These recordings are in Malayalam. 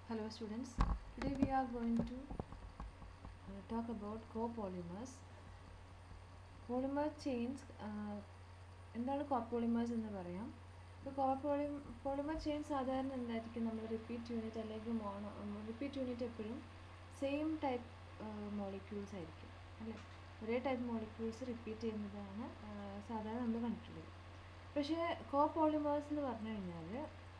Hello students, today we are going to uh, talk about copolymers. Polymer chains uh, എന്താണ് കോപ്പോളിമേഴ്സ് എന്ന് പറയാം ഇപ്പോൾ കോപ്പോളി പോളിമർ ചെയിൻ സാധാരണ എന്തായിരിക്കും നമ്മൾ റിപ്പീറ്റ് യൂണിറ്റ് അല്ലെങ്കിൽ മോണോ റിപ്പീറ്റ് യൂണിറ്റ് എപ്പോഴും സെയിം ടൈപ്പ് മോളിക്യൂൾസ് ആയിരിക്കും അല്ലേ ഒരേ ടൈപ്പ് മോളിക്യൂൾസ് റിപ്പീറ്റ് ചെയ്യുന്നതാണ് ആ, സാധാരണ നമ്മൾ കണ്ടിട്ടുള്ളത് പക്ഷേ കോപോളിമേഴ്സ് എന്ന് പറഞ്ഞു കഴിഞ്ഞാൽ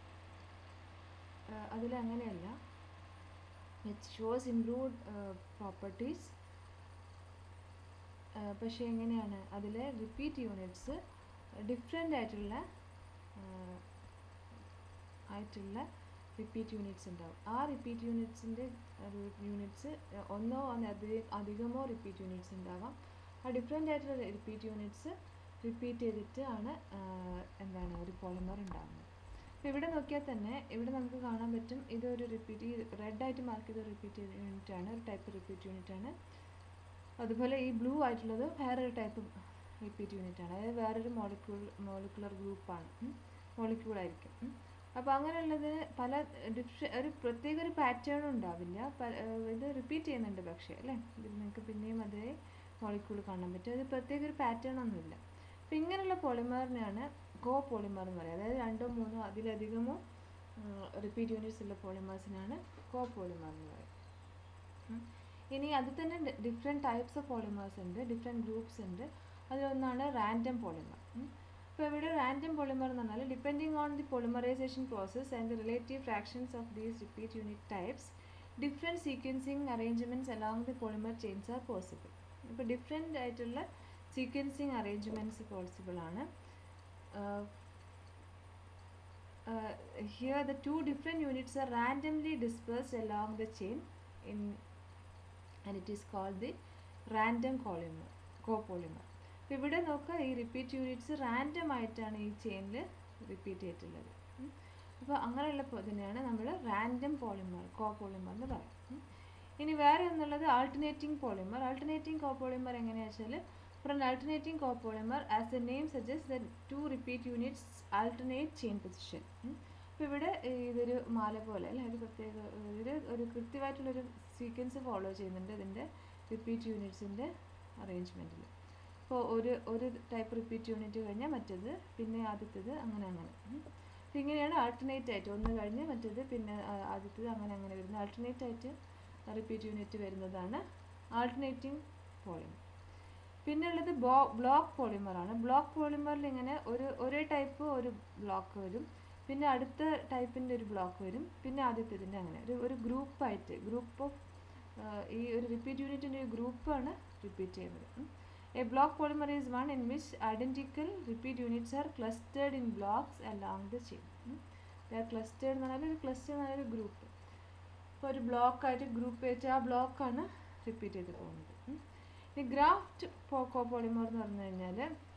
അതിലങ്ങനെയല്ല ഇറ്റ് ഷോസ് ഇംപ്രൂവ്ഡ് പ്രോപ്പർട്ടീസ് പക്ഷേ എങ്ങനെയാണ് അതിൽ റിപ്പീറ്റ് യൂണിറ്റ്സ് ഡിഫറെൻ്റ് ആയിട്ടുള്ള ആ, ആയിട്ടുള്ള റിപ്പീറ്റ് യൂണിറ്റ്സ് ഉണ്ടാവും ആ റിപ്പീറ്റ് യൂണിറ്റ്സിൻ്റെ യൂണിറ്റ്സ് ഒന്നോ അതി അധികമോ റിപ്പീറ്റ് യൂണിറ്റ്സ് ഉണ്ടാവാം ആ ഡിഫറെൻ്റ് ആയിട്ടുള്ള റിപ്പീറ്റ് യൂണിറ്റ്സ് റിപ്പീറ്റ് ചെയ്തിട്ട് ആണ് ആ, എന്താണ് ഒരു പോളിമർ ഉണ്ടാകുന്നത് അപ്പോൾ ഇവിടെ നോക്കിയാൽ തന്നെ ഇവിടെ നമുക്ക് കാണാൻ പറ്റും ഇതൊരു റിപ്പീറ്റ് ഈ റെഡ് ആയിട്ട് മാർക്ക് ചെയ്ത റിപ്പീറ്റ് യൂണിറ്റ് ആണ് ഒരു ടൈപ്പ് റിപ്പീറ്റ് യൂണിറ്റ് ആണ് അതുപോലെ ഈ ബ്ലൂ ആയിട്ടുള്ളത് വേറൊരു ടൈപ്പ് റിപ്പീറ്റ് യൂണിറ്റ് ആണ് അതായത് വേറൊരു മോളിക്യൂൾ മോളിക്കുലർ ഗ്രൂപ്പാണ് മോളിക്യൂൾ ആയിരിക്കും ഉം. അപ്പോൾ അങ്ങനെയുള്ളതിന് പല ഡിഫ ഒരു പ്രത്യേക ഒരു പാറ്റേൺ ഉണ്ടാവില്ല പ- ഏഹ് ഇത് റിപ്പീറ്റ് ചെയ്യുന്നുണ്ട് പക്ഷേ അല്ലേ ഇതിൽ നിങ്ങൾക്ക് പിന്നെയും അതേ മോളിക്യൂൾ കാണാൻ പറ്റും അത് പ്രത്യേക ഒരു പാറ്റേൺ ഒന്നുമില്ല അപ്പോൾ ഇങ്ങനെയുള്ള പോളിമറിനെയാണ് കോ പോളിമർ എന്ന് പറയുക അതായത് രണ്ടോ മൂന്നോ അതിലധികമോ റിപ്പീറ്റ് യൂണിറ്റ്സ് ഉള്ള പോളിമേഴ്സിനാണ് കോ പോളിമർ എന്ന് പറയുക ഉം. ഇനി അതിൽ തന്നെ ഡിഫറെൻറ്റ് ടൈപ്സ് ഓഫ് പോളിമേഴ്സ് ഉണ്ട് ഡിഫറെൻറ്റ് ഗ്രൂപ്പ്സ് ഉണ്ട് അതിലൊന്നാണ് റാൻഡം പോളിമർ ഇപ്പോൾ ഇവിടെ റാൻഡം പോളിമർ എന്ന് പറഞ്ഞാൽ depending on the polymerization process and the relative fractions of these repeat unit types different sequencing arrangements along the polymer chains are possible ഇപ്പോൾ ഡിഫറെൻ്റ് ആയിട്ടുള്ള സീക്വൻസിങ് അറേഞ്ച്മെൻറ്റ്സ് പോസിബിൾ ആണ് uh, uh, here the two different units are randomly dispersed along the chain in and it is called the random polymer copolymer അപ്പോൾ ഇവിടെ നോക്കുക ഈ റിപ്പീറ്റ് യൂണിറ്റ്സ് റാൻഡം ആയിട്ടാണ് ഈ ചെയിനിൽ റിപ്പീറ്റ് ചെയ്തിട്ടുള്ളത് ഉം. അപ്പോൾ അങ്ങനെയുള്ള പോ- ഇതിനെയാണ് നമ്മൾ റാൻഡം പോളിമർ കോപോളിമർ എന്ന് പറയും ഉം. ഇനി വേറെ എന്നുള്ളത് ആൾട്ടർനേറ്റിംഗ് പോളിമർ ആൾട്ടർനേറ്റിംഗ് കോപോളിമർ എങ്ങനെയാണെന്ന് വെച്ചാൽ For an alternating copolymer, as the name suggests, the two repeat units alternate chain position. അപ്പോൾ ഇവിടെ ഏർ, ഇതൊരു മാല പോലെ അല്ലെ ഒരു പ്രത്യേക ഒരു ഒരു കൃത്യമായിട്ടുള്ളൊരു സീക്വൻസ് ഫോളോ ചെയ്യുന്നുണ്ട് ഇതിൻ്റെ റിപ്പീറ്റ് യൂണിറ്റ്സിൻ്റെ അറേഞ്ച്മെൻറ്റിൽ അപ്പോൾ ഒരു ഒരു ടൈപ്പ് റിപ്പീറ്റ് യൂണിറ്റ് കഴിഞ്ഞാൽ മറ്റേത് പിന്നെ ആദ്യത്തേത് അങ്ങനെ അങ്ങനെ ഉം. അപ്പോൾ ഇങ്ങനെയാണ് ആൾട്ടർനേറ്റ് ആയിട്ട് ഒന്ന് കഴിഞ്ഞ് മറ്റേത് പിന്നെ ആ, ആദ്യത്തേത് അങ്ങനെ അങ്ങനെ വരുന്നത് ആൾട്ടർനേറ്റ് ആയിട്ട് റിപ്പീറ്റ് യൂണിറ്റ് വരുന്നതാണ് ആൾട്ടർനേറ്റിംഗ് പോളിമർ പിന്നെ ഉള്ളത് ബോ ബ്ലോക്ക് പോളിമറാണ് ബ്ലോക്ക് പോളിമറിൽ ഇങ്ങനെ ഒരു ഒരേ ടൈപ്പ് ഒരു ബ്ലോക്ക് വരും പിന്നെ അടുത്ത ടൈപ്പിൻ്റെ ഒരു ബ്ലോക്ക് വരും പിന്നെ ആദ്യത്തേതിൻ്റെ അങ്ങനെ ഒരു ഒരു ഗ്രൂപ്പായിട്ട് ഗ്രൂപ്പ് ഓഫ് ഈ ഒരു റിപ്പീറ്റ് യൂണിറ്റിൻ്റെ ഒരു ഗ്രൂപ്പാണ് റിപ്പീറ്റ് ചെയ്യുന്നത് a block polymer is one in which identical repeat units are clustered in blocks along the chain the clustered എന്ന് പറഞ്ഞാൽ ഒരു ക്ലസ്റ്റർ എന്ന് പറഞ്ഞാൽ ഒരു ഗ്രൂപ്പ് ഇപ്പോൾ ഒരു ബ്ലോക്കായിട്ട് ഗ്രൂപ്പ് വെച്ച് ആ ബ്ലോക്കാണ് റിപ്പീറ്റ് ചെയ്ത് പോകുന്നത് ഉം. ഈ ഗ്രാഫ്റ്റ് കോപ്പോളിമർ എന്ന് പറഞ്ഞു കഴിഞ്ഞാൽ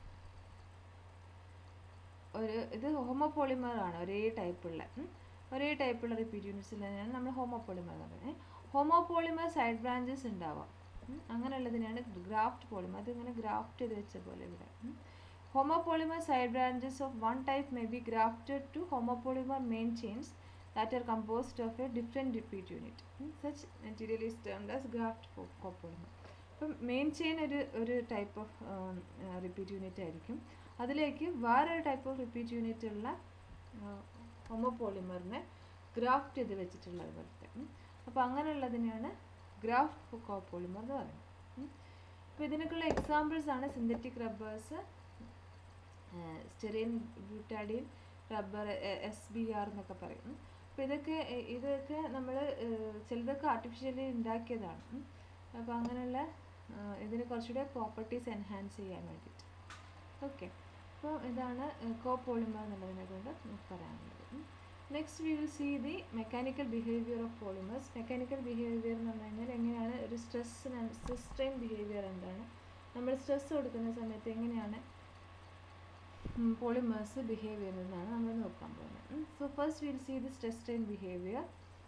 ഒരു ഇത് ഹോമോപോളിമർ ആണ് ഒരേ ടൈപ്പുള്ള ഉം. ഒരേ ടൈപ്പുള്ള റിപ്പീറ്റ് യൂണിറ്റ്സിൽ തന്നെയാണ് നമ്മൾ ഹോമോപോളിമർ എന്ന് പറയുന്നത് ഹോമോപോളിമർ സൈഡ് ബ്രാഞ്ചസ് ഉണ്ടാവാം ഉം. അങ്ങനെയുള്ളതിനെയാണ് ഗ്രാഫ്റ്റ് പോളിമർ അതിങ്ങനെ ഗ്രാഫ്റ്റ് ചെയ്ത് വെച്ച പോലെ ഇവിടെ homopolymer side branches of one type may be grafted to homopolymer main chains that are composed of a different repeat unit. Hmm, Such material is termed as graft co- copolymer. ഇപ്പം മെയിൻ ചെയിൻ ഒരു ഒരു ടൈപ്പ് ഓഫ് റിപ്പീറ്റ് യൂണിറ്റ് ആയിരിക്കും അതിലേക്ക് വേറൊരു ടൈപ്പ് ഓഫ് റിപ്പീറ്റ് യൂണിറ്റ് ഉള്ള ഹോമോപോളിമറിനെ ഗ്രാഫ്റ്റ് ചെയ്ത് വെച്ചിട്ടുള്ളത് പോലത്തെ അപ്പോൾ അങ്ങനെയുള്ളതിനെയാണ് ഗ്രാഫ്റ്റ് കോപ്പോളിമർ എന്ന് പറയുന്നത് അപ്പോൾ ഇതിനൊക്കെയുള്ള എക്സാമ്പിൾസ് ആണ് synthetic rubbers styrene butadiene rubber S B R എന്നൊക്കെ പറയും ഉം. അപ്പോൾ ഇതൊക്കെ എ- ഇതൊക്കെ നമ്മൾ ചിലതൊക്കെ ആർട്ടിഫിഷ്യലി ഉണ്ടാക്കിയതാണ് ഉം. അപ്പോൾ അങ്ങനെയുള്ള ആ, ഇതിന് കുറച്ചുകൂടെ പ്രോപ്പർട്ടീസ് എൻഹാൻസ് ചെയ്യാൻ വേണ്ടിയിട്ട് ഓക്കെ അപ്പോൾ ഇതാണ് കോപോളിമർ എന്നുള്ളതിനെ കൊണ്ട് നമുക്ക് പറയാനുള്ളത് next we will see the mechanical behaviour of polymers mechanical behaviour എന്ന് പറഞ്ഞു കഴിഞ്ഞാൽ എങ്ങനെയാണ് ഒരു സ്ട്രെസ്സിന് സ്ട്രെസ് സ്ട്രെയിൻ ബിഹേവിയർ എന്താണ് നമ്മൾ സ്ട്രെസ് കൊടുക്കുന്ന സമയത്ത് എങ്ങനെയാണ് പോളിമേഴ്സ് ബിഹേവ് ചെയ്യുന്നതെന്നാണ് നമ്മൾ നോക്കാൻ പോകുന്നത് so first will see the stress strain behaviour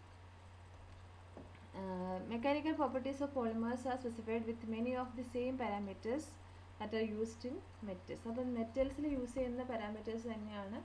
mechanical properties of polymers are specified with many of the same parameters that are used in metals അപ്പം മെറ്റൽസിൽ യൂസ് ചെയ്യുന്ന പാരാമീറ്റേഴ്സ് തന്നെയാണ്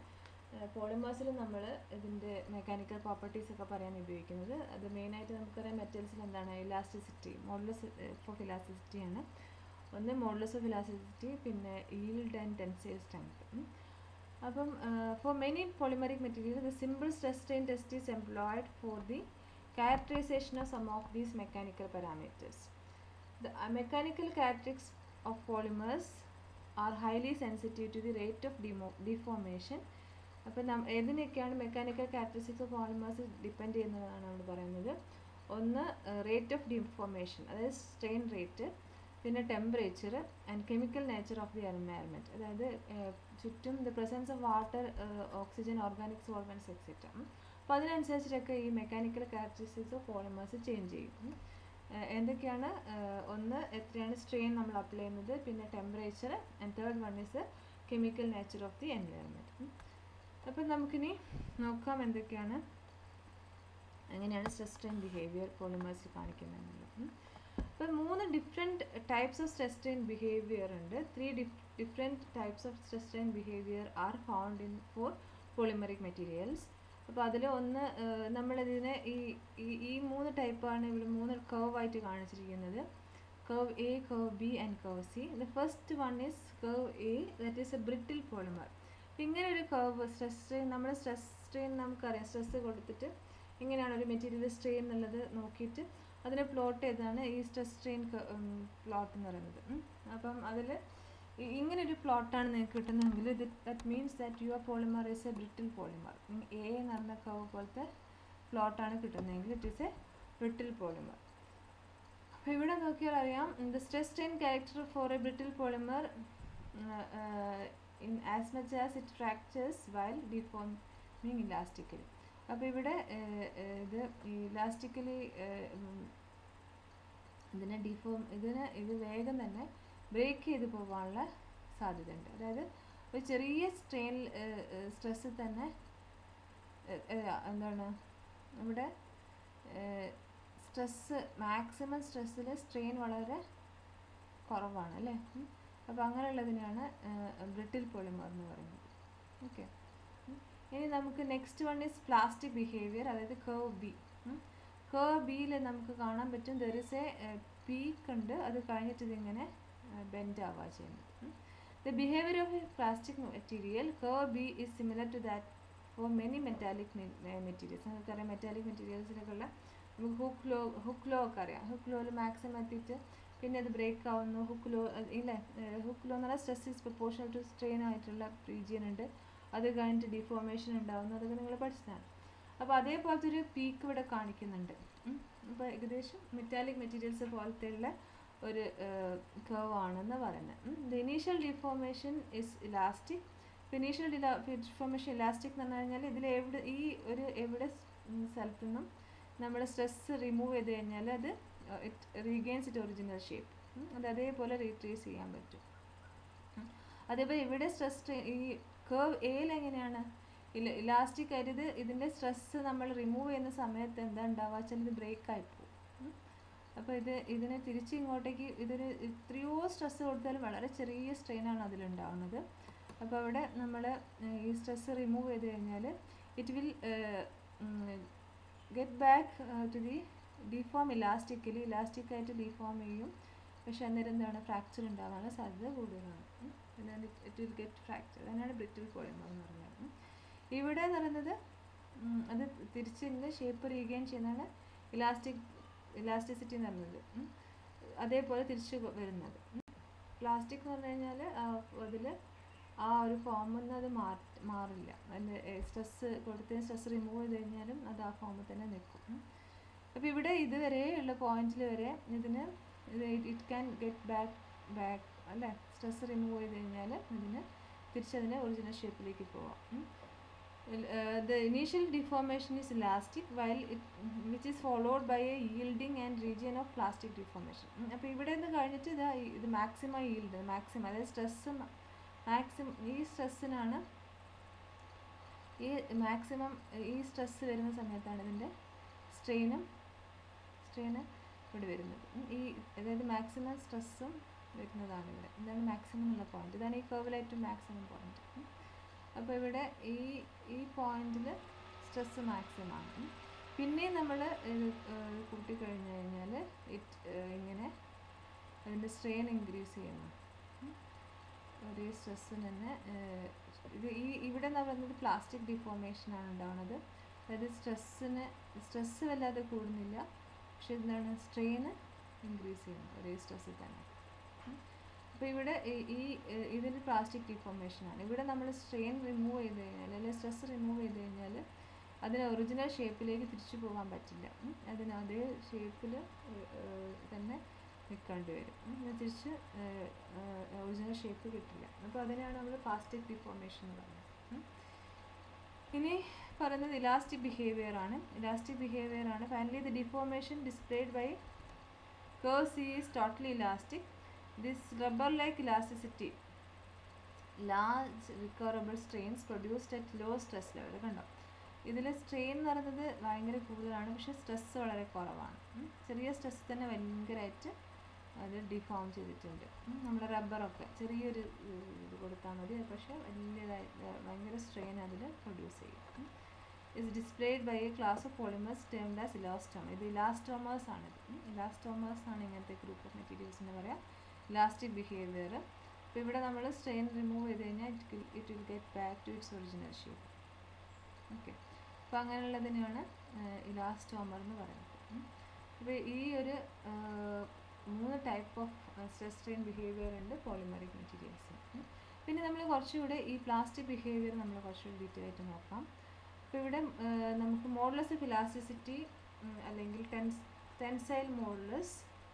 പോളിമേഴ്സിൽ നമ്മൾ ഇതിൻ്റെ മെക്കാനിക്കൽ പ്രോപ്പർട്ടീസ് ഒക്കെ പറയാൻ ഉപയോഗിക്കുന്നത് അത് മെയിനായിട്ട് നമുക്കറിയാം മെറ്റൽസിൽ എന്താണ് ഇലാസ്റ്റിസിറ്റി മോഡലസ് ഓഫ് ഇലാസ്റ്റിസിറ്റി ആണ് ഒന്ന് മോഡലസ് ഓഫ് ഇലാസ്റ്റിസിറ്റി പിന്നെ ഈൽഡ് ആൻഡ് ടെൻസൈൽ സ്ട്രെങ്ത് അപ്പം for many polymeric material the simple stress strain test is employed for the characterization of some of these mechanical parameters. The uh, mechanical characteristics of polymers are highly sensitive to the rate of demo- deformation. അപ്പോൾ നം ഏതിനൊക്കെയാണ് mechanical characteristics of polymers depend ചെയ്യുന്നതാണ് നമ്മൾ പറയുന്നത് ഒന്ന് റേറ്റ് ഓഫ് ഡിഫോർമേഷൻ അതായത് സ്ട്രെയിൻ റേറ്റ് പിന്നെ temperature and chemical nature of the environment അതായത് ചുറ്റും the presence of water oxygen organic solvents etcetera അപ്പോൾ അതിനനുസരിച്ചിട്ടൊക്കെ ഈ mechanical characteristics of polymers change ചെയ്യും എന്തൊക്കെയാണ് ഒന്ന് എത്രയാണ് സ്ട്രെയിൻ നമ്മൾ അപ്ലൈ ചെയ്യുന്നത് പിന്നെ temperature and third one is chemical nature of the environment അപ്പം നമുക്കിനി നോക്കാം എന്തൊക്കെയാണ് എങ്ങനെയാണ് സ്ട്രെസ് സ്ട്രെയിൻ ബിഹേവിയർ പോളിമേഴ്സിൽ കാണിക്കുന്നത് എന്നുള്ളത് അപ്പം മൂന്ന് different types of stress strain behaviour ഉണ്ട് three different types of stress strain behaviour are found in for polymeric materials അപ്പോൾ അതിൽ ഒന്ന് നമ്മളിതിനെ ഈ ഈ മൂന്ന് ടൈപ്പാണ് ഇവിടെ മൂന്ന് കർവ് ആയിട്ട് കാണിച്ചിരിക്കുന്നത് curve A curve B and curve C the first one is curve A that is a brittle polymer അപ്പം ഇങ്ങനെ ഒരു കർവ് സ്ട്രെസ് സ്ട്രെയിൻ നമ്മൾ സ്ട്രെസ് സ്ട്രെയിൻ നമുക്കറിയാം സ്ട്രെസ് കൊടുത്തിട്ട് ഇങ്ങനെയാണ് ഒരു മെറ്റീരിയൽ സ്ട്രെയിൻ എന്നുള്ളത് നോക്കിയിട്ട് അതിനെ പ്ലോട്ട് ചെയ്താണ് ഈ സ്ട്രെസ് സ്ട്രെയിൻ പ്ലോട്ട് എന്ന് പറയുന്നത് അപ്പം അതിൽ ഇങ്ങനെ ഒരു പ്ലോട്ടാണ് നിങ്ങൾക്ക് കിട്ടുന്നതെങ്കിൽ ഇത് that means that your polymer is a brittle polymer a എന്ന് പറഞ്ഞ കവ് പോലത്തെ പ്ലോട്ടാണ് കിട്ടുന്നതെങ്കിൽ it is a brittle polymer അപ്പോൾ ഇവിടെ നോക്കിയാൽ അറിയാം the stress strain character for a brittle polymer in as much as it fractures while deforming elastically അപ്പോൾ ഇവിടെ ഇത് ഇലാസ്റ്റിക്കലി ഇതിനെ ഡിഫോം ഇതിന് ഇത് വേഗം തന്നെ ബ്രേക്ക് ചെയ്ത് പോകാനുള്ള സാധ്യതയുണ്ട് അതായത് ഒരു ചെറിയ സ്ട്രെയിൻ സ്ട്രെസ്സിൽ തന്നെ എന്താണ് ഇവിടെ സ്ട്രെസ്സ് മാക്സിമം സ്ട്രെസ്സിൽ സ്ട്രെയിൻ വളരെ കുറവാണ് അല്ലേ അപ്പോൾ അങ്ങനെയുള്ളതിനാണ് ബ്രിട്ടിൽ പോളിമർ എന്ന് പറയുന്നത് ഓക്കെ ഇനി നമുക്ക് next one is plastic behaviour അതായത് കേവ് ബി കേവ് ബിയിൽ നമുക്ക് കാണാൻ പറ്റും ദർ ഇസ് എ പീക്ക് ഉണ്ട് അത് കഴിഞ്ഞിട്ട് ഇതിങ്ങനെ ബെൻഡ് ആവുക ചെയ്യുന്നത് the behaviour of a plastic material curve B is similar to that for many metallic materials നമുക്കറിയാം മെറ്റാലിക് മെറ്റീരിയൽസിലൊക്കെ ഉള്ള നമുക്ക് ഹുക്ക് ലോ ഹുക്ക് ലോ ഒക്കെ അറിയാം ഹുക്ക് ലോയിൽ മാക്സിമം എത്തിയിട്ട് പിന്നെ അത് ബ്രേക്ക് ആവുന്നു ഹുക്ക് ലോ ഇല്ലേ ഹുക്ക് ലോ എന്ന് പറഞ്ഞാൽ stress is proportional to strain ആയിട്ടുള്ള റീജിയൻ ഉണ്ട് അത് കഴിഞ്ഞിട്ട് ഡിഫോർമേഷൻ ഉണ്ടാവുന്നു അതൊക്കെ നിങ്ങൾ പഠിച്ചതാണ് അപ്പോൾ അതേപോലത്തെ ഒരു പീക്ക് ഇവിടെ കാണിക്കുന്നുണ്ട് അപ്പോൾ ഏകദേശം മെറ്റാലിക് മെറ്റീരിയൽസ് പോലത്തെയുള്ള ഒരു കർവ് ആണെന്ന് പറയുന്നത് the initial deformation is elastic initial deformation elastic എന്ന് പറഞ്ഞു കഴിഞ്ഞാൽ ഇതിൽ എവിടെ ഈ ഒരു എവിടെ സ്ഥലത്തു നിന്നും നമ്മൾ സ്ട്രെസ് റിമൂവ് ചെയ്ത് കഴിഞ്ഞാൽ അത് it regains it original shape അത് അതേപോലെ റീട്രേസ് ചെയ്യാൻ പറ്റും അതേപോലെ ഇവിടെ സ്ട്രെസ് ഈ കേവ് എയിൽ എങ്ങനെയാണ് ഇല്ല ഇലാസ്റ്റിക് ആയിട്ട് ഇത് ഇതിൻ്റെ സ്ട്രെസ്സ് നമ്മൾ റിമൂവ് ചെയ്യുന്ന സമയത്ത് എന്താ ഉണ്ടാവുക വെച്ചാൽ ഇത് ബ്രേക്ക് ആയി പോകും അപ്പോൾ ഇത് ഇതിനെ തിരിച്ച് ഇങ്ങോട്ടേക്ക് ഇതൊരു എത്രയോ സ്ട്രെസ്സ് കൊടുത്താൽ വളരെ ചെറിയ സ്ട്രെയിനാണ് അതിലുണ്ടാവുന്നത് അപ്പോൾ അവിടെ നമ്മൾ ഈ സ്ട്രെസ്സ് റിമൂവ് ചെയ്ത് കഴിഞ്ഞാൽ it will get back to the deform elastically ഇലാസ്റ്റിക്കായിട്ട് ഡിഫോം ചെയ്യും പക്ഷെ അന്നേരം എന്താണ് ഫ്രാക്ചർ ഉണ്ടാകാനുള്ള സാധ്യത കൂടുതലാണ് ഇറ്റ് വിൽ ഗെറ്റ് ഫ്രാക്ചർ അതിനാണ് ബ്രിട്ടിൽ പോളിമർ എന്ന് പറയുന്നത് ഇവിടെ എന്ന് പറയുന്നത് അത് തിരിച്ച് ഇതിൻ്റെ ഷേപ്പ് റീഗെയിൻ ചെയ്യുന്നതാണ് ഇലാസ്റ്റിക് ഇലാസ്റ്റിസിറ്റി എന്ന് പറയുന്നത് അതേപോലെ തിരിച്ച് വരുന്നത് പ്ലാസ്റ്റിക് എന്ന് പറഞ്ഞു കഴിഞ്ഞാൽ അതിൽ ആ ഒരു ഫോമിൽ നിന്ന് അത് മാറില്ല അതിൻ്റെ സ്ട്രെസ് കൊടുത്തതിന് സ്ട്രെസ് റിമൂവ് ചെയ്ത് കഴിഞ്ഞാലും അത് ആ ഫോമിൽ തന്നെ നിൽക്കും അപ്പോൾ ഇവിടെ ഇതുവരെയുള്ള പോയിന്റിൽ വരെ ഇതിന് ഇത് it can get back back അല്ലേ സ്ട്രെസ് റിമൂവ് ചെയ്ത് കഴിഞ്ഞാൽ ഇതിന് തിരിച്ചതിൻ്റെ ഒറിജിനൽ ഷേപ്പിലേക്ക് പോവാം the initial deformation is elastic while it which is followed by a yielding and region of plastic deformation അപ്പോൾ ഇവിടെ നിന്ന് കഴിഞ്ഞിട്ട് ഇത് ഇത് മാക്സിമം yield മാക്സിമം അതായത് സ്ട്രെസ് മാക്സിമം ഈ സ്ട്രെസ്സിനാണ് ഈ മാക്സിമം ഈ സ്ട്രെസ് വരുന്ന സമയത്താണ് ഇതിൻ്റെ സ്ട്രെയിനും സ്ട്രെയിന് ഇവിടെ വരുന്നത് ഈ അതായത് മാക്സിമം സ്ട്രെസ്സും വരുന്നതാണ് ഇവിടെ ഇതാണ് മാക്സിമം എന്നുള്ള പോയിന്റ് ഇതാണ് ഈ കർവിൽ ഏറ്റവും മാക്സിമം പോയിന്റ് അപ്പോൾ ഇവിടെ ഈ ഈ പോയിന്റിൽ സ്ട്രെസ് മാക്സിമം ആണ് ഉം. പിന്നെയും നമ്മൾ ഇത് ഏഹ് കൂട്ടി കഴിഞ്ഞ് കഴിഞ്ഞാൽ ഇറ്റ് ഇങ്ങനെ അതിൻ്റെ സ്ട്രെയിൻ ഇൻക്രീസ് ചെയ്യുന്നു ഉം. ഒരേ സ്ട്രെസ്സിന് തന്നെ ഏഹ്, ഇത് ഈ ഇവിടെ എന്ന് പറയുന്നത് പ്ലാസ്റ്റിക് ഡിഫോർമേഷൻ ആണ് ഉണ്ടാവുന്നത് അതായത് സ്ട്രെസ്സിന് സ്ട്രെസ്സ് വല്ലാതെ കൂടുന്നില്ല പക്ഷെ എന്താണ് സ്ട്രെയിന് ഇൻക്രീസ് ചെയ്യുന്നു ഒരേ സ്ട്രെസ്സിൽ തന്നെ അപ്പോൾ ഇവിടെ ഈ- ഈ ഏഹ്, ഇതിന് പ്ലാസ്റ്റിക് ഡിഫോർമേഷൻ ആണ് ഇവിടെ നമ്മൾ സ്ട്രെയിൻ റിമൂവ് ചെയ്ത് കഴിഞ്ഞാൽ അല്ലെങ്കിൽ സ്ട്രെസ് റിമൂവ് ചെയ്ത് കഴിഞ്ഞാൽ അതിന് ഒറിജിനൽ ഷേപ്പിലേക്ക് തിരിച്ചു പോകാൻ പറ്റില്ല ഉം. അതിന് അതേ ഷേപ്പിൽ തന്നെ നിൽക്കേണ്ടി വരും ഉം. ഇത് തിരിച്ച് ഒറിജിനൽ ഷേപ്പ് കിട്ടില്ല അപ്പോൾ അതിനാണ് നമ്മൾ പ്ലാസ്റ്റിക് ഡിഫോർമേഷൻ എന്ന് പറയുന്നത് ഉം. ഇനി പറയുന്നത് ഇലാസ്റ്റിക് ബിഹേവിയർ ആണ് ഇലാസ്റ്റിക് ബിഹേവിയർ ആണ് finally the deformation displayed by curve C is totally elastic. This rubber-like elasticity, large recoverable strains produced at low stress level. കണ്ടോ ഇതിൽ സ്ട്രെയിൻ എന്ന് പറയുന്നത് ഭയങ്കര കൂടുതലാണ് പക്ഷേ സ്ട്രെസ് വളരെ കുറവാണ് ഉം. ചെറിയ സ്ട്രെസ് തന്നെ ഭയങ്കരമായിട്ട് അത് ഡിഫോം ചെയ്തിട്ടുണ്ട് ഉം. നമ്മുടെ റബ്ബറൊക്കെ ചെറിയൊരു ഉം, ഇത് കൊടുത്താൽ മതി അത് പക്ഷേ വലിയതായി ഭയങ്കര സ്ട്രെയിൻ അതിൽ പ്രൊഡ്യൂസ് ചെയ്യും is displayed by a class of polymers termed as elastomer ഇത് ഇലാസ്റ്റോമേഴ്സ് ആണ് ഇലാസ്റ്റോമേഴ്സ് ആണ് ഇങ്ങനത്തെ ഗ്രൂപ്പ് ഓഫ് മെറ്റീരിയൽസിന് പറയാം ഇലാസ്റ്റിക് ബിഹേവിയർ അപ്പോൾ ഇവിടെ നമ്മൾ സ്ട്രെയിൻ റിമൂവ് ചെയ്ത് കഴിഞ്ഞാൽ it it will get back to its original shape okay അപ്പോൾ അങ്ങനെയുള്ളതിനെയാണ് ഇലാസ്റ്റോമർ എന്ന് പറയുന്നത് അപ്പോൾ ഈ ഒരു ആ, മൂന്ന് type of stress strain behaviour ഉണ്ട് പോളിമറിക് മെറ്റീരിയൽസിന് പിന്നെ നമ്മൾ കുറച്ചുകൂടെ ഈ പ്ലാസ്റ്റിക് ബിഹേവിയർ നമ്മൾ കുറച്ചുകൂടി ഡീറ്റെയിൽ ആയിട്ട് നോക്കാം അപ്പോൾ ഇവിടെ ആ, നമുക്ക് മോഡലസ് ഓഫ് ഇലാസ്റ്റിസിറ്റി അല്ലെങ്കിൽ tens tensile modulus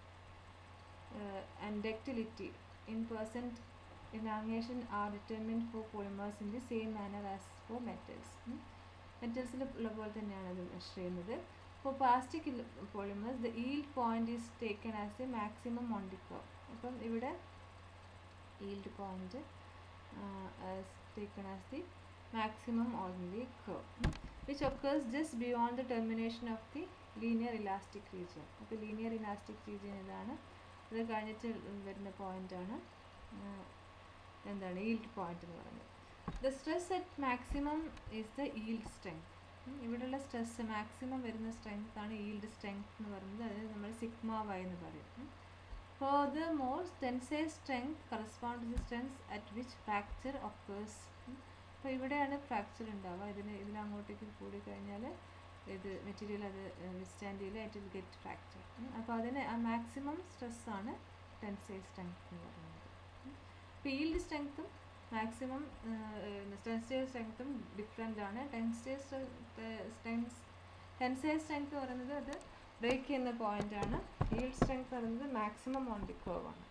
and ductility in percent elongation are determined for polymers in the same manner as for metals. മെറ്റൽസിൽ ഉള്ള പോലെ തന്നെയാണ് ഇത് മെഷർ ചെയ്യുന്നത് for plastic polymers the yield point is taken as a maximum on the curve അപ്പം ഇവിടെ yield point taken as the maximum on the curve which occurs just beyond the termination of the linear elastic region അപ്പോൾ ലീനിയർ ഇലാസ്റ്റിക് റീജിയൻ ഇതാണ് ഇത് കഴിഞ്ഞിട്ട് വരുന്ന പോയിൻ്റാണ് എന്താണ് ഈൽഡ് പോയിന്റ് എന്ന് പറയുന്നത് the stress at maximum is the yield strength ഇവിടെയുള്ള സ്ട്രെസ് മാക്സിമം വരുന്ന സ്ട്രെങ്ത് ആണ് ഈൽഡ് സ്ട്രെങ്ത് എന്ന് പറയുന്നത് അതിന് നമ്മൾ സിഗ്മ വൈ എന്ന് പറയും furthermore tensile strength correspond to the strength at which fracture occurs അപ്പോൾ ഇവിടെയാണ് ഫ്രാക്ചർ ഉണ്ടാവുക ഇതിന് ഇതിനങ്ങോട്ടേക്ക് കൂടി കഴിഞ്ഞാൽ ഇത് മെറ്റീരിയൽ അത് വിസ്റ്റാൻഡ് ചെയ്യില്ല ഇറ്റ് വിൽ ഗെറ്റ് ഫ്രാക്ചർ അപ്പോൾ അതിന് ആ മാക്സിമം സ്ട്രെസ്സാണ് ടെൻസൈൽ സ്ട്രെങ്ത് എന്ന് പറയുന്നത് ഫീൽഡ് സ്ട്രെങ്ത്തും മാക്സിമം ടെൻസൈൽ സ്ട്രെങ്ത്തും ഡിഫറെൻ്റ് ആണ് ടെൻസൈൽ സ്ട്രെങ്സ് ടെൻസൈൽ സ്ട്രെങ്ത് പറയുന്നത് അത് ബ്രേക്ക് ചെയ്യുന്ന പോയിന്റ് ആണ് ഫീൽഡ് സ്ട്രെങ്ത് പറയുന്നത് മാക്സിമം ഓൺ ദി കർവ് ആണ്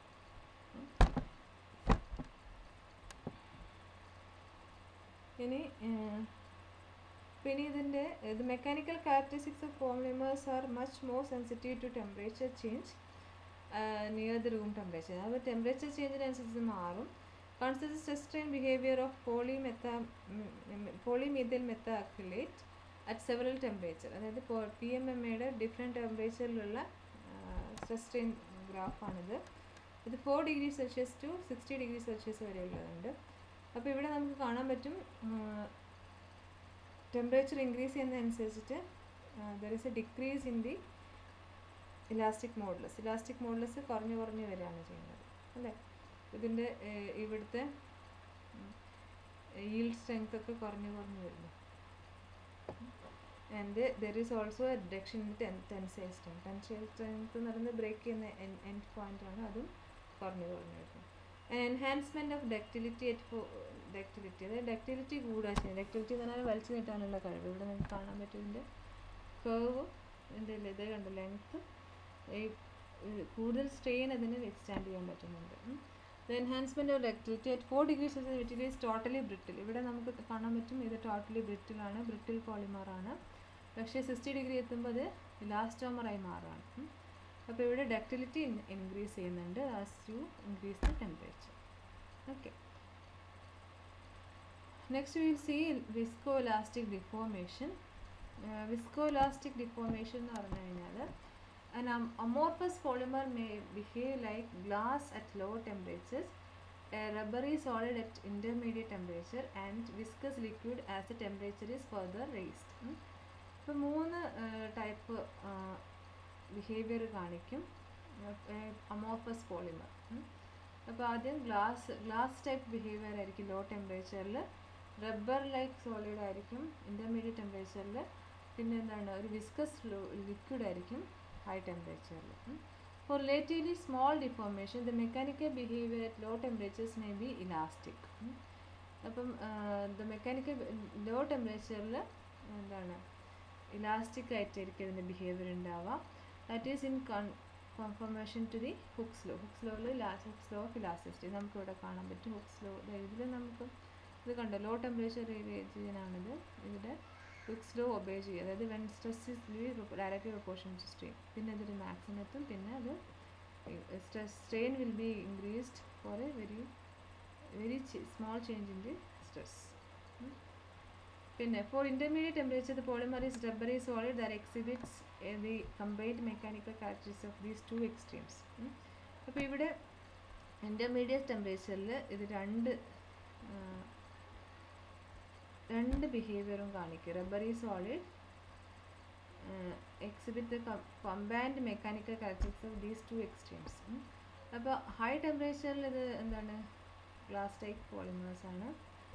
ഇനി പിന്നെ ഇതിൻ്റെ ഇത് mechanical characteristics of polymers are much more sensitive to temperature change near the room temperature അപ്പോൾ ടെമ്പറേച്ചർ ചേഞ്ചിനനുസരിച്ച് മാറും consider stress strain behaviour of polymeth polymethyl methacrylate at several temperature അതായത് പി എം എം എയുടെ ഡിഫറെൻറ്റ് ടെമ്പറേച്ചറിലുള്ള സ്ട്രെസ് സ്ട്രെയിൻ ഗ്രാഫാണിത് ഇത് four degree Celsius to sixty degree Celsius വരെയുള്ളതുണ്ട് അപ്പോൾ ഇവിടെ നമുക്ക് കാണാൻ പറ്റും ടെമ്പറേച്ചർ ഇൻക്രീസ് ചെയ്യുന്നതനുസരിച്ചിട്ട് there is a decrease in the elastic modulus elastic modulus കുറഞ്ഞു കുറഞ്ഞു വരികയാണ് ചെയ്യുന്നത് അല്ലേ ഇതിൻ്റെ ഇവിടുത്തെ ഈൽഡ് സ്ട്രെങ്ത് ഒക്കെ കുറഞ്ഞു കുറഞ്ഞു വരുന്നു and there is also a reduction in ten tensile strength tensile strength എന്ന് പറയുന്നത് ബ്രേക്ക് ചെയ്യുന്ന എൻഡ് പോയിന്റ് ആണ് അതും കുറഞ്ഞു കുറഞ്ഞു വരുന്നു enhancement of ductility at ductility അതായത് ഡക്റ്റിലിറ്റി കൂടുക ചെയ്യുന്നത് ഡക്റ്റിലിറ്റി എന്ന് പറഞ്ഞാൽ വലിച്ചു നീട്ടാനുള്ള കഴിവ് ഇവിടെ നിങ്ങൾക്ക് കാണാൻ പറ്റും ഇതിൻ്റെ കേവ് ഇതിൻ്റെ ഇത് കണ്ട ലെങ്ത്ത് ഈ കൂടുതൽ സ്ട്രെയിൻ അതിന് വിത്ത്സ്റ്റാൻഡ് ചെയ്യാൻ പറ്റുന്നുണ്ട് the enhancement of ductility at four degree Celsius material is totally brittle ഇവിടെ നമുക്ക് കാണാൻ പറ്റും ഇത് ടോട്ടലി ബ്രിട്ടിലാണ് ബ്രിട്ടിൽ പോളിമറാണ് പക്ഷേ സിക്സ്റ്റി ഡിഗ്രി എത്തുമ്പോൾ അത് ഇലാസ്റ്റോമറായി മാറുകയാണ് അപ്പോൾ ഇവിടെ ഡക്റ്റിലിറ്റി ഇൻക്രീസ് ചെയ്യുന്നുണ്ട് as you increase the temperature okay next will see viscoelastic deformation viscoelastic deformation എന്ന് പറഞ്ഞു കഴിഞ്ഞാൽ an am amorphous polymer may behave like glass at low temperatures a rubbery solid at intermediate temperature and viscous liquid as the temperature is further raised. ഇപ്പോൾ മൂന്ന് ടൈപ്പ് ബിഹേവിയർ കാണിക്കും അമോഫസ് പോളിമർ അപ്പോൾ ആദ്യം ഗ്ലാസ് ഗ്ലാസ് ടൈപ്പ് ബിഹേവിയർ ആയിരിക്കും ലോ ടെമ്പറേച്ചറിൽ റബ്ബർ ലൈക്ക് സോളിഡ് ആയിരിക്കും ഇൻ്റർമീഡിയറ്റ് ടെമ്പറേച്ചറിൽ പിന്നെ എന്താണ് ഒരു വിസ്കസ് ലിക്വിഡ് ആയിരിക്കും ഹൈ ടെമ്പറേച്ചറിൽ For relatively small deformation, the mechanical behavior at low temperatures may be elastic. അപ്പം ദ മെക്കാനിക്കൽ ലോ ടെമ്പറേച്ചറിൽ എന്താണ് ഇലാസ്റ്റിക് ആയിട്ടായിരിക്കും അതിൻ്റെ ബിഹേവിയർ ഉണ്ടാവുക that is in con confirmation to the Hooke's law Hooke's ലോയിൽ ഹുക്സ് ലോ ഓഫ് ഇലാസ്റ്റിസിറ്റി നമുക്ക് ഇവിടെ കാണാൻ പറ്റും ഹുക്സ് ലോ ഇതിൽ നമുക്ക് ഇത് കണ്ടോ ലോ ടെമ്പറേച്ചർ റീജിയനാണിത് ഇവിടെ ഹുക്സ് ലോ ഒബേ ചെയ്യുക അതായത് when stress is directly proportion to strain പിന്നെ അതൊരു മാക്സിമം എത്തും പിന്നെ അത് stress strain will be increased for a very very small change in the stress പിന്നെ for intermediate temperature the polymer is rubbery solid that exhibits the combined mechanical characteristics of these two extremes അപ്പോൾ ഇവിടെ ഇൻ്റർമീഡിയറ്റ് ടെമ്പറേച്ചറിൽ ഇത് രണ്ട് രണ്ട് ബിഹേവിയറും കാണിക്കും rubbery solid exhibit the combined mechanical characteristics of these two extremes അപ്പോൾ ഹൈ ടെമ്പറേച്ചറിൽ ഇത് എന്താണ് ഗ്ലാസ് ടൈപ്പ് പോളിമേഴ്സ് ആണ്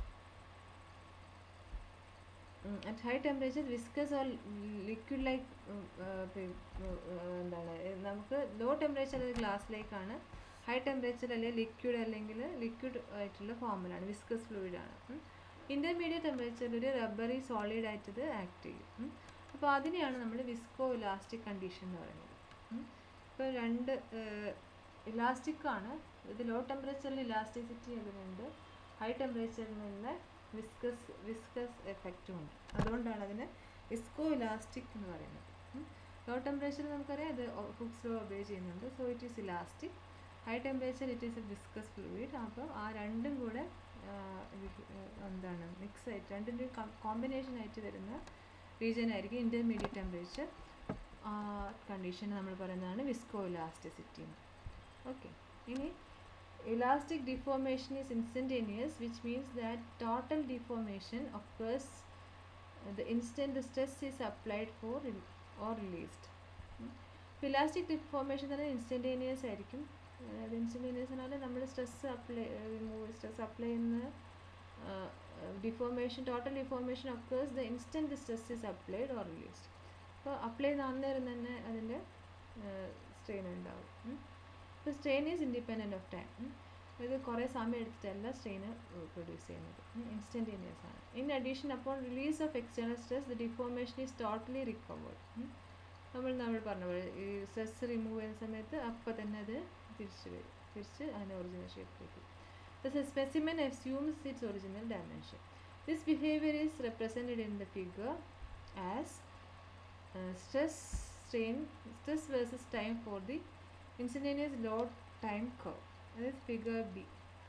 at high temperature viscous or liquid like എന്താണ് നമുക്ക് ലോ ടെമ്പറേച്ചർ ഗ്ലാസ് ലൈക്കാണ് ഹൈ ടെമ്പറേച്ചർ അല്ലെങ്കിൽ ലിക്വിഡ് അല്ലെങ്കിൽ ലിക്വിഡ് ആയിട്ടുള്ള ഫോമിലാണ് വിസ്കസ് ഫ്ലൂയിഡാണ് ഇൻ്റർമീഡിയറ്റ് ടെമ്പറേച്ചറിൽ ഒരു റബ്ബറി സോളിഡ് ആയിട്ട് ഇത് ആക്ട് ചെയ്യും അപ്പോൾ അതിനെയാണ് നമ്മൾ വിസ്കോ ഇലാസ്റ്റിക് കണ്ടീഷൻ എന്ന് പറയുന്നത് ഇപ്പോൾ രണ്ട് ഇലാസ്റ്റിക് ആണ് ഇത് ലോ ടെമ്പറേച്ചറിൽ ഇലാസ്റ്റിസിറ്റി അതിനുണ്ട് ഹൈ ടെമ്പറേച്ചറിൽ നിന്ന് വിസ്കസ് വിസ്കസ് എഫക്റ്റും ഉണ്ട് അതുകൊണ്ടാണ് അതിന് വിസ്കോ ഇലാസ്റ്റിക് എന്ന് പറയുന്നത് ലോ ടെമ്പറേച്ചർ നമുക്കറിയാം അത് ഹുക്സ് ലോ ഒബേ ചെയ്യുന്നുണ്ട് so it is elastic high temperature it is a viscous fluid അപ്പോൾ ആ രണ്ടും കൂടെ എന്താണ് മിക്സ് ആയിട്ട് രണ്ടിൻ്റെയും കോമ്പിനേഷൻ ആയിട്ട് വരുന്ന റീജിയൻ ആയിരിക്കും ഇൻ്റർമീഡിയറ്റ് ടെമ്പറേച്ചർ കണ്ടീഷൻ നമ്മൾ പറയുന്നതാണ് വിസ്കോ ഇലാസ്റ്റിസിറ്റി ഓക്കെ ഇനി elastic deformation is instantaneous which means that total deformation occurs the instant the stress is applied for or released elastic deformation തന്നെ ഇൻസ്റ്റൻറ്റേനിയസ് ആയിരിക്കും അതായത് ഇൻസ്റ്റൻറ്റേനിയസ് പറഞ്ഞാൽ നമ്മൾ സ്ട്രെസ് അപ്ലൈ സ്ട്രെസ് അപ്ലൈ ചെയ്യുന്ന deformation total deformation occurs the instant the stress is applied or released അപ്പോൾ അപ്ലൈ ചെയ്യുന്ന അന്നേരം തന്നെ അതിൻ്റെ സ്ട്രെയിൻ ഉണ്ടാവും ഇപ്പോൾ strain is independent of time ഇത് കുറേ സമയം എടുത്തിട്ടല്ല സ്ട്രെയിൻ പ്രൊഡ്യൂസ് ചെയ്യുന്നത് ഇൻസ്റ്റൻറ്റേനിയസ് ആണ് ഇൻ അഡീഷൻ അപ്പോൾ release of external stress the deformation is totally recovered നമ്മൾ നമ്മൾ പറഞ്ഞ പോലെ ഈ സ്ട്രെസ് റിമൂവ് ചെയ്യുന്ന സമയത്ത് അപ്പോൾ തന്നെ അത് തിരിച്ച് വരും തിരിച്ച് അതിൻ്റെ ഒറിജിനൽ ഷേപ്പിലേക്ക് the specimen assumes its original dimension this behaviour is represented in the figure as stress strain stress versus time for the instantaneous load time curve അതായത് ഫിഗർ ബി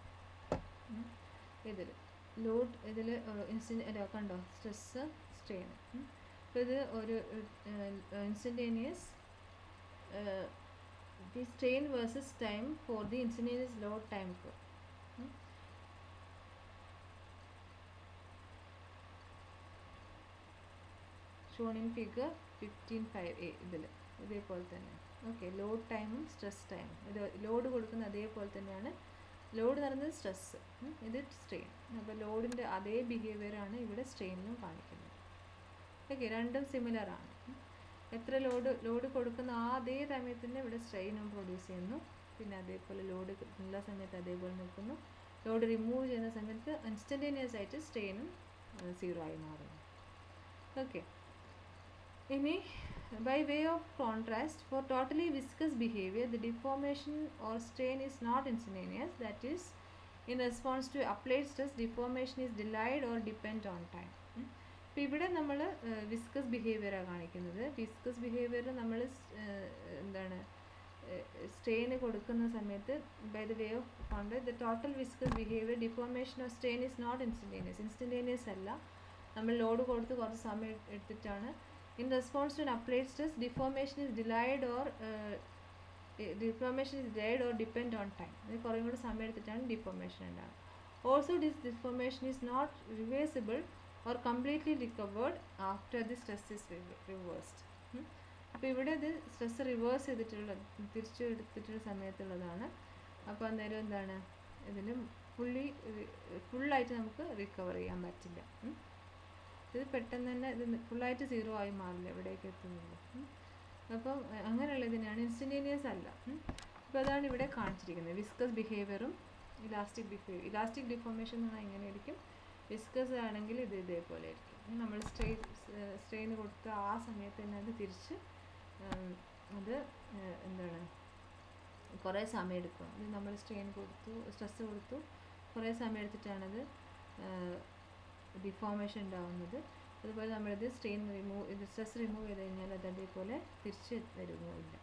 ഇതിൽ ലോഡ് ഇതിൽ ഇൻസ്റ്റൻ കണ്ടോ സ്ട്രെസ് സ്ട്രെയിൻ അപ്പോൾ ഇത് ഒരു instantaneous the strain versus time for the instantaneous load time curve shown in figure fifteen five A ഇതിൽ ഇതേപോലെ തന്നെ ഓക്കെ ലോഡ് ടൈമും സ്ട്രെസ് ടൈമും ഇത് ലോഡ് കൊടുക്കുന്ന അതേപോലെ തന്നെയാണ് ലോഡ് നടന്നത് സ്ട്രെസ് ഇത് സ്ട്രെയിൻ അപ്പോൾ ലോഡിൻ്റെ അതേ ബിഹേവിയറാണ് ഇവിടെ സ്ട്രെയിനിലും കാണിക്കുന്നത് ഓക്കെ രണ്ടും സിമിലർ ആണ് എത്ര ലോഡ് ലോഡ് കൊടുക്കുന്ന ആ അതേ സമയത്ത് തന്നെ ഇവിടെ സ്ട്രെയിനും പ്രൊഡ്യൂസ് ചെയ്യുന്നു പിന്നെ അതേപോലെ ലോഡ് ഉള്ള സമയത്ത് അതേപോലെ നിൽക്കുന്നു ലോഡ് റിമൂവ് ചെയ്യുന്ന സമയത്ത് ഇൻസ്റ്റൻറ്റേനിയസ് ആയിട്ട് സ്ട്രെയിനും സീറോ ആയി മാറുന്നു ഓക്കെ ഇനി by way of contrast for totally viscous behavior the deformation or strain is not instantaneous that is in response to applied stress deformation is delayed or depend on time ഇപ്പോൾ ഇവിടെ നമ്മൾ വിസ്കസ് ബിഹേവിയറാണ് കാണിക്കുന്നത് വിസ്കസ് ബിഹേവിയർ നമ്മൾ എന്താണ് സ്ട്രെയിന് കൊടുക്കുന്ന സമയത്ത് ബൈ ദ വേ ഓഫ് കൊണ്ട് the total viscous behaviour deformation of strain is not instantaneous instantaneous അല്ല നമ്മൾ ലോഡ് കൊടുത്ത് കുറച്ച് സമയം എടുത്തിട്ടാണ് in response to an applied stress deformation is delayed or uh, deformation is ഡേഡ് ഓർ ഡിപ്പെൻഡ് ഓൺ ടൈം ഇത് കുറേ കൂടി സമയം എടുത്തിട്ടാണ് ഡിഫോർമേഷൻ ഉണ്ടാകുന്നത് also this deformation is not reversible or completely recovered after the stress is reversed അപ്പോൾ ഇവിടെ ഇത് സ്ട്രെസ് റിവേഴ്സ് ചെയ്തിട്ടുള്ള തിരിച്ചു എടുത്തിട്ടുള്ള സമയത്തുള്ളതാണ് അപ്പോൾ അന്നേരം എന്താണ് ഇതിന് ഫുള്ളി ഫുള്ളായിട്ട് നമുക്ക് റിക്കവർ ചെയ്യാൻ പറ്റില്ല ഉം. ഇത് പെട്ടെന്ന് തന്നെ ഇത് ഫുള്ളായിട്ട് സീറോ ആയി മാറില്ല എവിടേക്ക് എത്തുന്നില്ല ഉം. അപ്പം അഹ് അങ്ങനെയുള്ള ഇതിനാണ് ഇൻസ്റ്റൻറ്റേനിയസ് അല്ല ഉം. അപ്പോൾ അതാണ് ഇവിടെ കാണിച്ചിരിക്കുന്നത് വിസ്കസ് ബിഹേവിയറും ഇലാസ്റ്റിക് ബിഹേവിയർ ഇലാസ്റ്റിക് ഡിഫോർമേഷൻ എന്ന് പറഞ്ഞാൽ എങ്ങനെയായിരിക്കും വിസ്കസ് ആണെങ്കിൽ ഇത് ഇതേപോലെ ആയിരിക്കും ഉം. നമ്മൾ സ്ട്രെയിൻ സ്ട്രെയിൻ കൊടുത്ത ആ സമയത്ത് തന്നെ അത് തിരിച്ച് ഉം, അത് ഏഹ്, എന്താണ് കുറേ സമയം എടുക്കും ഇത് നമ്മൾ സ്ട്രെയിൻ കൊടുത്തു സ്ട്രെസ് കൊടുത്തു കുറേ സമയം എടുത്തിട്ടാണത് ഡിഫോർമേഷൻ ഉണ്ടാവുന്നത് അതുപോലെ നമ്മളിത് സ്ട്രെയിൻ റിമൂവ് ഇത് സ്ട്രെസ് റിമൂവ് ചെയ്ത് കഴിഞ്ഞാൽ അത് അതേപോലെ തിരിച്ച് വരുന്നില്ല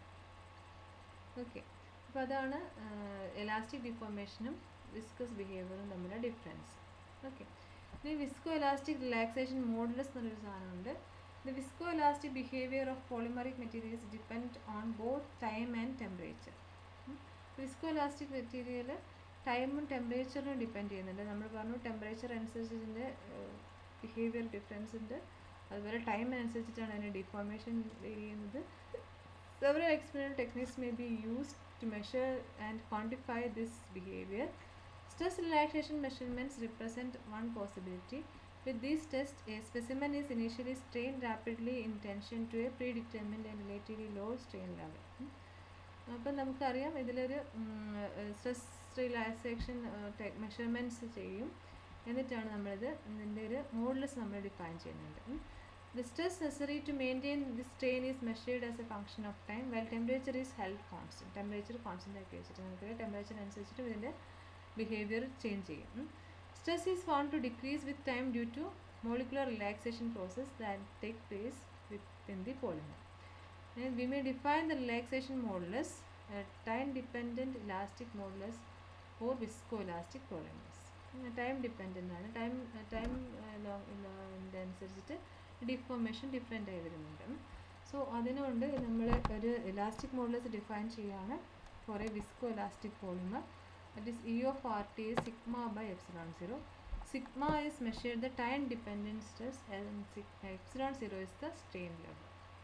ഓക്കെ അപ്പോൾ അതാണ് എലാസ്റ്റിക് ഡിഫോർമേഷനും വിസ്കസ് ബിഹേവിയറും തമ്മിലുള്ള ഡിഫറൻസ് ഓക്കെ ഇനി വിസ്കോ എലാസ്റ്റിക് റിലാക്സേഷൻ മോഡുലസ് എന്നൊരു സാധനമുണ്ട് the viscoelastic behaviour of polymeric materials depend on both time and temperature viscoelastic material ടൈമും ടെമ്പറേച്ചറിനും ഡിപ്പെൻഡ് ചെയ്യുന്നുണ്ട് നമ്മൾ പറഞ്ഞു ടെമ്പറേച്ചർ അനുസരിച്ച് ഇതിൻ്റെ ബിഹേവിയർ ഡിഫറൻസ് ഉണ്ട് അതുപോലെ ടൈം അനുസരിച്ചിട്ടാണ് അതിൻ്റെ ഡിഫോർമേഷൻ ചെയ്യുന്നത് Several experimental techniques may be used to measure and quantify this behavior. Stress relaxation measurements represent one possibility. With these tests, a specimen is initially strained rapidly in tension to a predetermined and relatively low strain level. ഉം. അപ്പം നമുക്കറിയാം ഇതിലൊരു സ്ട്രെസ് റിലാക്സേഷൻ മെഷർമെൻറ്റ്സ് ചെയ്യും എന്നിട്ടാണ് നമ്മളിത് ഇതിൻ്റെ ഒരു മോഡ്ലെസ് നമ്മൾ ഡിഫൈൻ ചെയ്യുന്നുണ്ട് ഉം. The stress necessary to maintain this strain is measured as a function of time while temperature is held constant. Temperature constant ആക്കി വെച്ചിട്ട് നമുക്ക് ടെമ്പറേച്ചർ അനുസരിച്ചിട്ട് ഇതിൻ്റെ ബിഹേവിയർ ചേഞ്ച് ചെയ്യും ഉം. Stress is found to decrease with time due to molecular relaxation process that take place within the polymer. And we may define the relaxation modulus, a time-dependent elastic modulus or viscoelastic polymers. Time dependent ആണ് ടൈം ടൈം അനുസരിച്ചിട്ട് ഡിഫോർമേഷൻ ഡിഫറെൻ്റ് ആയി വരുന്നുണ്ട് സോ അതിനുകൊണ്ട് നമ്മൾ ഒരു ഇലാസ്റ്റിക് മോഡൽസ് ഡിഫൈൻ ചെയ്യാണ് for a viscoelastic polymer that is E of R T is sigma by epsilon zero sigma is measured the time dependent stress and epsilon zero is the strain level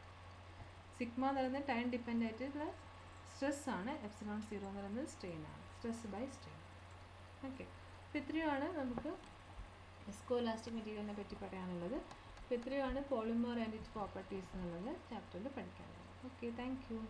sigma എന്ന് പറയുന്നത് ടൈം ഡിപ്പെൻഡ് ആയിട്ടുള്ള സ്ട്രെസ് ആണ് എപ്സിലോൺ സീറോ എന്ന് പറയുന്നത് സ്ട്രെയിൻ ആണ് സ്ട്രെസ് ബൈ സ്ട്രെയിൻ ഓക്കെ അപ്പോൾ ഇത്രയുമാണ് നമുക്ക് വിസ്കോലാസ്റ്റിക് മെറ്റീരിയലിനെ പറ്റി പറയാനുള്ളത് അപ്പോൾ ഇത്രയുമാണ് പോളിമർ ആൻഡ് ഇറ്റ് പ്രോപ്പർട്ടീസ് എന്നുള്ളത് ചാപ്റ്ററിൽ പഠിക്കാനുള്ളത് ഓക്കെ താങ്ക് യു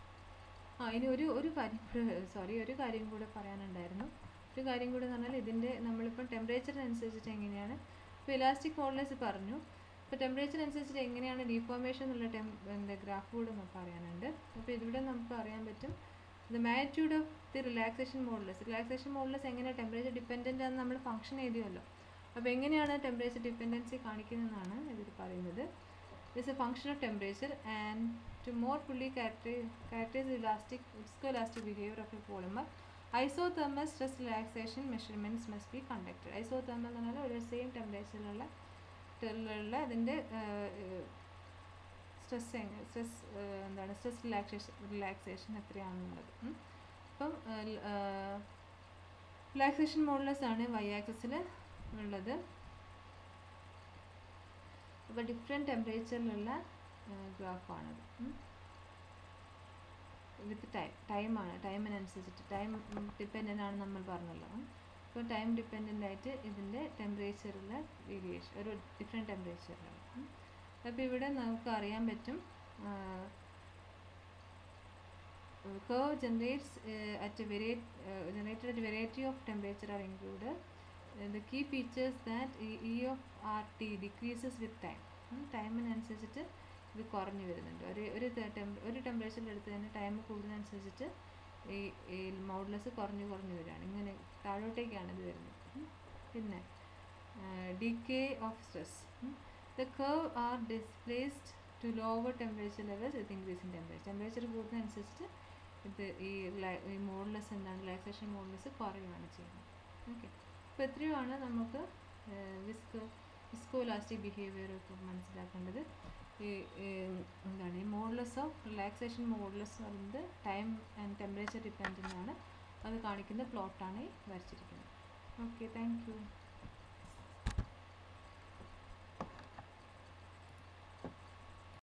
ആ ഇനി ഒരു ഒരു കാര്യം കൂടെ സോറി ഒരു കാര്യം കൂടെ പറയാനുണ്ടായിരുന്നു ഒരു കാര്യം കൂടെ എന്ന് പറഞ്ഞാൽ ഇതിൻ്റെ നമ്മളിപ്പോൾ ടെമ്പറേച്ചറിനനുസരിച്ചിട്ട് എങ്ങനെയാണ് ഇപ്പോൾ ഇലാസ്റ്റിക് മോഡലേഴ്സ് പറഞ്ഞു ഇപ്പോൾ ടെമ്പറേച്ചർ അനുസരിച്ചിട്ട് എങ്ങനെയാണ് ഡീഫോർമേഷൻ എന്നുള്ള ടെം എന്താ ഗ്രാഫ് കൂടെ നമുക്ക് അറിയാനുണ്ട് അപ്പോൾ ഇതിവിടെ നമുക്ക് അറിയാൻ പറ്റും the magnitude of the relaxation modulus relaxation modulus എങ്ങനെ ടെമ്പറേച്ചർ ഡിപ്പെൻഡൻ്റ് ആണെന്ന് നമ്മൾ ഫംഗ്ഷൻ എഴുതിയല്ലോ അപ്പോൾ എങ്ങനെയാണ് ടെമ്പറേച്ചർ ഡിപ്പെൻഡൻസി കാണിക്കുന്നതെന്നാണ് ഇതിൽ പറയുന്നത് it's a function of temperature and to more fully characterize elastic viscoelastic behavior of a polymer isothermal stress relaxation measurements must be conducted isothermal എന്ന് പറഞ്ഞാൽ ഒരു സെയിം ടെമ്പറേച്ചറിലുള്ള ടെറിലുള്ള അതിൻ്റെ സ്ട്രെസ് സ്ട്രെസ് എന്താണ് സ്ട്രെസ് റിലാക്സേഷൻ റിലാക്സേഷൻ എത്രയാണെന്നുള്ളത് ഉം. അപ്പം റിലാക്സേഷൻ മോഡലസ് ആണ് വൈ ആക്സസിൽ ഉള്ളത് അപ്പോൾ ഡിഫറെൻറ്റ് ടെമ്പറേച്ചറിലുള്ള ഗ്രാഫാണത് വിത്ത് ടൈം ടൈമാണ് ടൈമിനനുസരിച്ചിട്ട് ടൈം ഡിപ്പെൻഡൻ്റ് ആണ് നമ്മൾ പറഞ്ഞല്ലോ ഉം. അപ്പോൾ ടൈം ഡിപ്പെൻഡൻ്റ് ആയിട്ട് ഇതിൻ്റെ ടെമ്പറേച്ചറിൽ വേരിയേഷൻ ഒരു ഡിഫറെൻറ്റ് ടെമ്പറേച്ചറിലാണ് അപ്പോൾ ഇവിടെ നമുക്ക് അറിയാൻ പറ്റും curve generates uh, at a variety uh, generated at a variety of temperature are included Uh, the key features that E, e of rt decreases with time ടൈമിനനുസരിച്ചിട്ട് ഇത് കുറഞ്ഞു വരുന്നുണ്ട് ഒരു ഒരു ടെമ്പ ഒരു ടെമ്പറേച്ചറിൽ എടുത്ത് തന്നെ ടൈം കൂടുന്നതനുസരിച്ചിട്ട് ഈ ഈ മോഡലസ് കുറഞ്ഞു കുറഞ്ഞു വരികയാണ് ഇങ്ങനെ താഴോട്ടേക്കാണ് ഇത് വരുന്നത് ഉം. പിന്നെ decay of stress the curve are displaced to lower temperature levels with increasing temperature temperature കൂടുന്നതനുസരിച്ചിട്ട് ഇത് ഈ ല- ഈ മോഡലസ് എന്താണ് റിലാക്സേഷൻ മോഡലസ് കുറയുകയാണ് ചെയ്യുന്നത് ഓക്കെ അപ്പോൾ ഇത്രയുമാണ് നമുക്ക് വിസ്കോ വിസ്കോലാസ്റ്റിക് ബിഹേവിയർ ഒക്കെ മനസ്സിലാക്കേണ്ടത് ഈ ഈ എന്താണ് ഈ മോഡുലസ് ഓഫ് റിലാക്സേഷൻ മോഡുലസ് എന്ന് പറയുന്നത് ടൈം ആൻഡ് ടെമ്പറേച്ചർ ഡിപ്പെൻഡൻ്റ് ആണ് അത് കാണിക്കുന്ന പ്ലോട്ടാണ് ഈ വരച്ചിരിക്കുന്നത് ഓക്കെ താങ്ക് യു